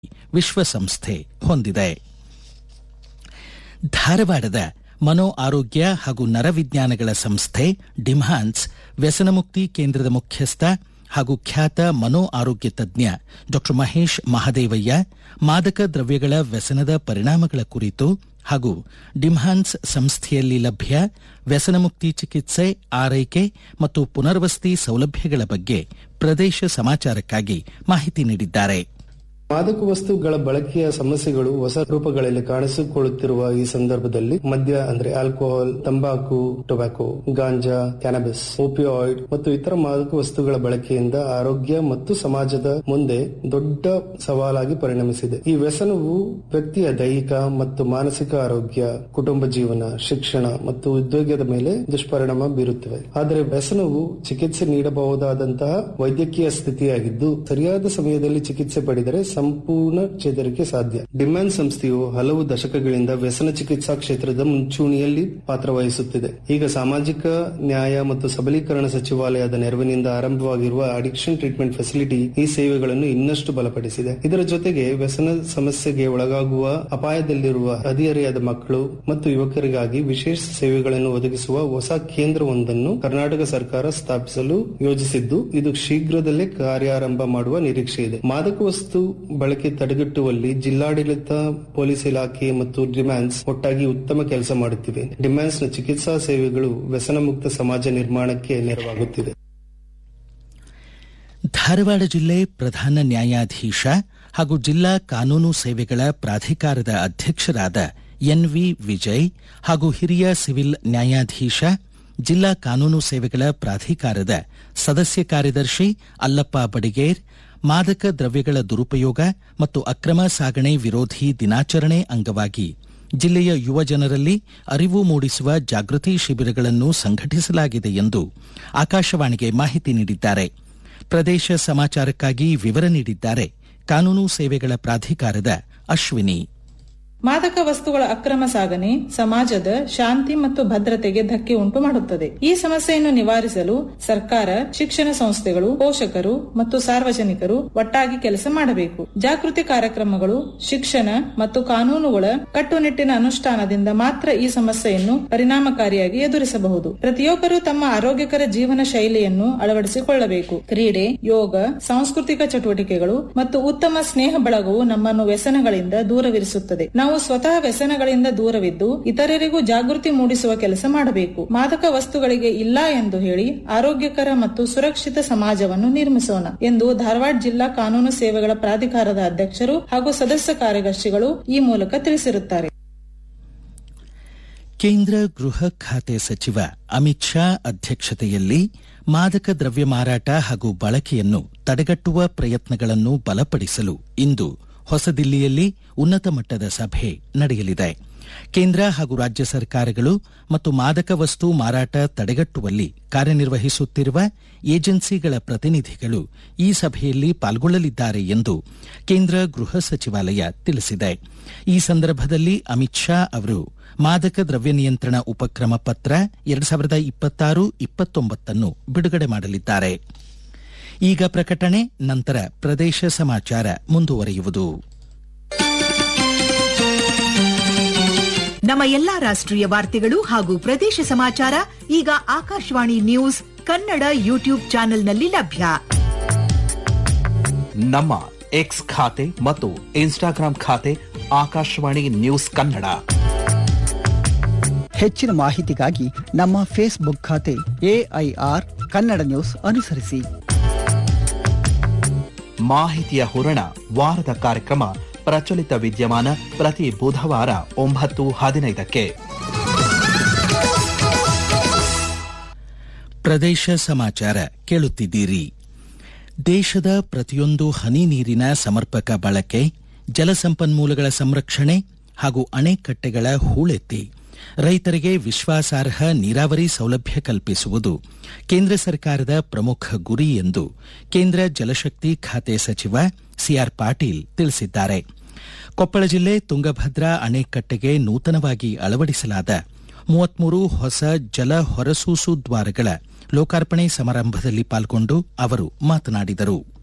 ವಿಶ್ವಸಂಸ್ಥೆ ಹೊಂದಿದೆ ಧಾರವಾಡದ ಮನೋ ಆರೋಗ್ಯ ಹಾಗೂ ನರವಿಜ್ಞಾನಗಳ ಸಂಸ್ಥೆ ಡಿಮ್ಹಾನ್ಸ್ ವ್ಯಸನಮುಕ್ತಿ ಕೇಂದ್ರದ ಮುಖ್ಯಸ್ಥ ಹಾಗೂ ಖ್ಯಾತ ಮನೋ ಆರೋಗ್ಯ ತಜ್ಞ ಡಾ ಮಹೇಶ್ ಮಹದೇವಯ್ಯ ಮಾದಕ ದ್ರವ್ಯಗಳ ವ್ಯಸನದ ಪರಿಣಾಮಗಳ ಕುರಿತು ಹಾಗೂ ಡಿಮ್ಹಾನ್ಸ್ ಸಂಸ್ಥೆಯಲ್ಲಿ ಲಭ್ಯ ವ್ಯಸನಮುಕ್ತಿ ಚಿಕಿತ್ಸೆ ಆರೈಕೆ ಮತ್ತು ಪುನರ್ವಸತಿ ಸೌಲಭ್ಯಗಳ ಬಗ್ಗೆ ಪ್ರದೇಶ ಸಮಾಚಾರಕ್ಕಾಗಿ ಮಾಹಿತಿ ನೀಡಿದ್ದಾರೆ ಮಾದಕ ವಸ್ತುಗಳ ಬಳಕೆಯ ಸಮಸ್ಯೆಗಳು ಹೊಸ ರೂಪಗಳಲ್ಲಿ ಕಾಣಿಸಿಕೊಳ್ಳುತ್ತಿರುವ ಈ ಸಂದರ್ಭದಲ್ಲಿ ಮದ್ಯ ಅಂದ್ರೆ ಆಲ್ಕೋಹಾಲ್ ತಂಬಾಕು ಟೊಬ್ಯಾಕೊ ಗಾಂಜಾ ಕ್ಯಾನಬಿಸ್ ಓಪಿಯಾಯ್ಡ್ ಮತ್ತು ಇತರ ಮಾದಕ ವಸ್ತುಗಳ ಬಳಕೆಯಿಂದ ಆರೋಗ್ಯ ಮತ್ತು ಸಮಾಜದ ಮುಂದೆ ದೊಡ್ಡ ಸವಾಲಾಗಿ ಪರಿಣಮಿಸಿದೆ ಈ ವ್ಯಸನವು ವ್ಯಕ್ತಿಯ ದೈಹಿಕ ಮತ್ತು ಮಾನಸಿಕ ಆರೋಗ್ಯ ಕುಟುಂಬ ಜೀವನ ಶಿಕ್ಷಣ ಮತ್ತು ಉದ್ಯೋಗದ ಮೇಲೆ ದುಷ್ಪರಿಣಾಮ ಬೀರುತ್ತವೆ ಆದರೆ ವ್ಯಸನವು ಚಿಕಿತ್ಸೆ ನೀಡಬಹುದಾದಂತಹ ವೈದ್ಯಕೀಯ ಸ್ಥಿತಿಯಾಗಿದ್ದು ಸರಿಯಾದ ಸಮಯದಲ್ಲಿ ಚಿಕಿತ್ಸೆ ಪಡೆದರೆ ಸಂಪೂರ್ಣ ಚೇತರಿಕೆ ಸಾಧ್ಯ ಡಿಮ್ಯಾನ್ ಸಂಸ್ಥೆಯು ಹಲವು ದಶಕಗಳಿಂದ ವ್ಯಸನ ಚಿಕಿತ್ಸಾ ಕ್ಷೇತ್ರದ ಮುಂಚೂಣಿಯಲ್ಲಿ ಪಾತ್ರವಹಿಸುತ್ತಿದೆ ಈಗ ಸಾಮಾಜಿಕ ನ್ಯಾಯ ಮತ್ತು ಸಬಲೀಕರಣ ಸಚಿವಾಲಯದ ನೆರವಿನಿಂದ ಆರಂಭವಾಗಿರುವ ಅಡಿಕ್ಷನ್ ಟ್ರೀಟ್ಮೆಂಟ್ ಫೆಸಿಲಿಟಿ ಈ ಸೇವೆಗಳನ್ನು ಇನ್ನಷ್ಟು ಬಲಪಡಿಸಿದೆ ಇದರ ಜೊತೆಗೆ ವ್ಯಸನ ಸಮಸ್ಯೆಗೆ ಒಳಗಾಗುವ ಅಪಾಯದಲ್ಲಿರುವ ಹದಿಹರೆಯದ ಮಕ್ಕಳು ಮತ್ತು ಯುವಕರಿಗಾಗಿ ವಿಶೇಷ ಸೇವೆಗಳನ್ನು ಒದಗಿಸುವ ಹೊಸ ಕೇಂದ್ರವೊಂದನ್ನು ಕರ್ನಾಟಕ ಸರ್ಕಾರ ಸ್ಥಾಪಿಸಲು ಯೋಜಿಸಿದ್ದು ಇದು ಶೀಘ್ರದಲ್ಲೇ ಕಾರ್ಯಾರಂಭ ಮಾಡುವ ನಿರೀಕ್ಷೆ ಇದೆ ಮಾದಕ ವಸ್ತು ಬಳಕೆ ತಡೆಗಟ್ಟುವಲ್ಲಿ ಜಿಲ್ಲಾಡಳಿತ ಪೊಲೀಸ್ ಇಲಾಖೆ ಮತ್ತು ಡಿಮ್ಯಾನ್ಸ್ ಒಟ್ಟಾಗಿ ಉತ್ತಮ ಕೆಲಸ ಮಾಡುತ್ತಿವೆ ಡಿಮ್ಯಾನ್ಸ್ನ ಚಿಕಿತ್ಸಾ ಸೇವೆಗಳು ವ್ಯಸನ ಮುಕ್ತ ಸಮಾಜ ನಿರ್ಮಾಣಕ್ಕೆ ನೆರವಾಗುತ್ತಿದೆ ಧಾರವಾಡ ಜಿಲ್ಲೆ ಪ್ರಧಾನ ನ್ಯಾಯಾಧೀಶ ಹಾಗೂ ಜಿಲ್ಲಾ ಕಾನೂನು ಸೇವೆಗಳ ಪ್ರಾಧಿಕಾರದ ಅಧ್ಯಕ್ಷರಾದ ಎನ್ವಿ ವಿಜಯ್ ಹಾಗೂ ಹಿರಿಯ ಸಿವಿಲ್ ನ್ಯಾಯಾಧೀಶ ಜಿಲ್ಲಾ ಕಾನೂನು ಸೇವೆಗಳ ಪ್ರಾಧಿಕಾರದ ಸದಸ್ಯ ಕಾರ್ಯದರ್ಶಿ ಅಲ್ಲಪ್ಪ ಬಡಿಗೇರ್ ಮಾದಕ ದ್ರವ್ಯಗಳ ದುರುಪಯೋಗ ಮತ್ತು ಅಕ್ರಮ ಸಾಗಣೆ ವಿರೋಧಿ ದಿನಾಚರಣೆ ಅಂಗವಾಗಿ ಜಿಲ್ಲೆಯ ಯುವ ಜನರಲ್ಲಿ ಅರಿವು ಮೂಡಿಸುವ ಜಾಗೃತಿ ಶಿಬಿರಗಳನ್ನು ಸಂಘಟಿಸಲಾಗಿದೆ ಎಂದು ಆಕಾಶವಾಣಿಗೆ ಮಾಹಿತಿ ನೀಡಿದ್ದಾರೆ ಪ್ರದೇಶ ಸಮಾಚಾರಕ್ಕಾಗಿ ವಿವರ ನೀಡಿದ್ದಾರೆ ಕಾನೂನು ಸೇವೆಗಳ ಪ್ರಾಧಿಕಾರದ ಅಶ್ವಿನಿ ಮಾದಕ ವಸ್ತುಗಳ ಅಕ್ರಮ ಸಾಗಣೆ ಸಮಾಜದ ಶಾಂತಿ ಮತ್ತು ಭದ್ರತೆಗೆ ಧಕ್ಕೆ ಉಂಟು ಮಾಡುತ್ತದೆ ಈ ಸಮಸ್ಯೆಯನ್ನು ನಿವಾರಿಸಲು ಸರ್ಕಾರ ಶಿಕ್ಷಣ ಸಂಸ್ಥೆಗಳು ಪೋಷಕರು ಮತ್ತು ಸಾರ್ವಜನಿಕರು ಒಟ್ಟಾಗಿ ಕೆಲಸ ಮಾಡಬೇಕು ಜಾಗೃತಿ ಕಾರ್ಯಕ್ರಮಗಳು ಶಿಕ್ಷಣ ಮತ್ತು ಕಾನೂನುಗಳ ಕಟ್ಟುನಿಟ್ಟಿನ ಅನುಷ್ಠಾನದಿಂದ ಮಾತ್ರ ಈ ಸಮಸ್ಯೆಯನ್ನು ಪರಿಣಾಮಕಾರಿಯಾಗಿ ಎದುರಿಸಬಹುದು ಪ್ರತಿಯೊಬ್ಬರು ತಮ್ಮ ಆರೋಗ್ಯಕರ ಜೀವನ ಶೈಲಿಯನ್ನು ಅಳವಡಿಸಿಕೊಳ್ಳಬೇಕು ಕ್ರೀಡೆ ಯೋಗ ಸಾಂಸ್ಕೃತಿಕ ಚಟುವಟಿಕೆಗಳು ಮತ್ತು ಉತ್ತಮ ಸ್ನೇಹ ಬಳಗವು ನಮ್ಮನ್ನು ವ್ಯಸನಗಳಿಂದ ದೂರವಿರಿಸುತ್ತದೆ ನಾವು ಸ್ವತಃ ವ್ಯಸನಗಳಿಂದ ದೂರವಿದ್ದು ಇತರರಿಗೂ ಜಾಗೃತಿ ಮೂಡಿಸುವ ಕೆಲಸ ಮಾಡಬೇಕು ಮಾದಕ ವಸ್ತುಗಳಿಗೆ ಇಲ್ಲ ಎಂದು ಹೇಳಿ ಆರೋಗ್ಯಕರ ಮತ್ತು ಸುರಕ್ಷಿತ ಸಮಾಜವನ್ನು ನಿರ್ಮಿಸೋಣ ಎಂದು ಧಾರವಾಡ ಜಿಲ್ಲಾ ಕಾನೂನು ಸೇವೆಗಳ ಪ್ರಾಧಿಕಾರದ ಅಧ್ಯಕ್ಷರು ಹಾಗೂ ಸದಸ್ಯ ಕಾರ್ಯದರ್ಶಿಗಳು ಈ ಮೂಲಕ ತಿಳಿಸಿರುತ್ತಾರೆ ಕೇಂದ್ರ ಗೃಹ ಖಾತೆ ಸಚಿವ ಅಮಿತ್ ಶಾ ಅಧ್ಯಕ್ಷತೆಯಲ್ಲಿ ಮಾದಕ ದ್ರವ್ಯ ಮಾರಾಟ ಹಾಗೂ ಬಳಕೆಯನ್ನು ತಡೆಗಟ್ಟುವ ಪ್ರಯತ್ನಗಳನ್ನು ಬಲಪಡಿಸಲು ಇಂದು ಹೊಸದಿಲ್ಲಿಯಲ್ಲಿ ಉನ್ನತ ಮಟ್ಟದ ಸಭೆ ನಡೆಯಲಿದೆ ಕೇಂದ್ರ ಹಾಗೂ ರಾಜ್ಯ ಸರ್ಕಾರಗಳು ಮತ್ತು ಮಾದಕ ವಸ್ತು ಮಾರಾಟ ತಡೆಗಟ್ಟುವಲ್ಲಿ ಕಾರ್ಯನಿರ್ವಹಿಸುತ್ತಿರುವ ಏಜೆನ್ಸಿಗಳ ಪ್ರತಿನಿಧಿಗಳು ಈ ಸಭೆಯಲ್ಲಿ ಪಾಲ್ಗೊಳ್ಳಲಿದ್ದಾರೆ ಎಂದು ಕೇಂದ್ರ ಗೃಹ ಸಚಿವಾಲಯ ತಿಳಿಸಿದೆ ಈ ಸಂದರ್ಭದಲ್ಲಿ ಅಮಿತ್ ಶಾ ಅವರು ಮಾದಕ ದ್ರವ್ಯ ನಿಯಂತ್ರಣ ಉಪಕ್ರಮ ಪತ್ರ ಎರಡು ಸಾವಿರದ ಇಪ್ಪತ್ತಾರು ಇಪ್ಪತ್ತೊಂಬತ್ತನ್ನು ಬಿಡುಗಡೆ ಮಾಡಲಿದ್ದಾರೆ ಈಗ ಪ್ರಕಟಣೆ ನಂತರ ಪ್ರದೇಶ ಸಮಾಚಾರ ಮುಂದುವರಿಯುವುದು ನಮ್ಮ ಎಲ್ಲಾ ರಾಷ್ಟ್ರೀಯ ವಾರ್ತೆಗಳು ಹಾಗೂ ಪ್ರದೇಶ ಸಮಾಚಾರ ಈಗ ಆಕಾಶವಾಣಿ ನ್ಯೂಸ್ ಕನ್ನಡ ಯೂಟ್ಯೂಬ್ ಚಾನೆಲ್ನಲ್ಲಿ ಲಭ್ಯ ನಮ್ಮ ಎಕ್ಸ್ ಖಾತೆ ಮತ್ತು ಇನ್ಸ್ಟಾಗ್ರಾಂ ಖಾತೆ ಆಕಾಶವಾಣಿ ನ್ಯೂಸ್ ಕನ್ನಡ ಹೆಚ್ಚಿನ ಮಾಹಿತಿಗಾಗಿ ನಮ್ಮ ಫೇಸ್ಬುಕ್ ಖಾತೆ ಎಐಆರ್ ಕನ್ನಡ ನ್ಯೂಸ್ ಅನುಸರಿಸಿ ಮಾಹಿತಿಯ ಹೂರಣ ವಾರದ ಕಾರ್ಯಕ್ರಮ ಪ್ರಚಲಿತ ವಿದ್ಯಮಾನ ಪ್ರತಿ ಬುಧವಾರ ಒಂಬತ್ತು ಹದಿನೈದಕ್ಕೆ ಪ್ರದೇಶ ಸಮಾಚಾರ ಕೇಳುತ್ತಿದ್ದೀರಿ ದೇಶದ ಪ್ರತಿಯೊಂದು ಹನಿ ನೀರಿನ ಸಮರ್ಪಕ ಬಳಕೆ ಜಲಸಂಪನ್ಮೂಲಗಳ ಸಂರಕ್ಷಣೆ ಹಾಗೂ ಅಣೆಕಟ್ಟೆಗಳ ಹೂಳೆತ್ತಿ ರೈತರಿಗೆ ವಿಶ್ವಾಸಾರ್ಹ ನೀರಾವರಿ ಸೌಲಭ್ಯ ಕಲ್ಪಿಸುವುದು ಕೇಂದ್ರ ಸರ್ಕಾರದ ಪ್ರಮುಖ ಗುರಿ ಎಂದು ಕೇಂದ್ರ ಜಲಶಕ್ತಿ ಖಾತೆ ಸಚಿವ ಸಿಆರ್ ಪಾಟೀಲ್ ತಿಳಿಸಿದ್ದಾರೆ ಕೊಪ್ಪಳ ಜಿಲ್ಲೆ ತುಂಗಭದ್ರಾ ಅಣೆಕಟ್ಟೆಗೆ ನೂತನವಾಗಿ ಅಳವಡಿಸಲಾದ ಮೂವತ್ಮೂರು ಹೊಸ ಜಲ ಹೊರಸೂಸು ದ್ವಾರಗಳ ಲೋಕಾರ್ಪಣೆ ಸಮಾರಂಭದಲ್ಲಿ ಪಾಲ್ಗೊಂಡು ಅವರು ಮಾತನಾಡಿದರು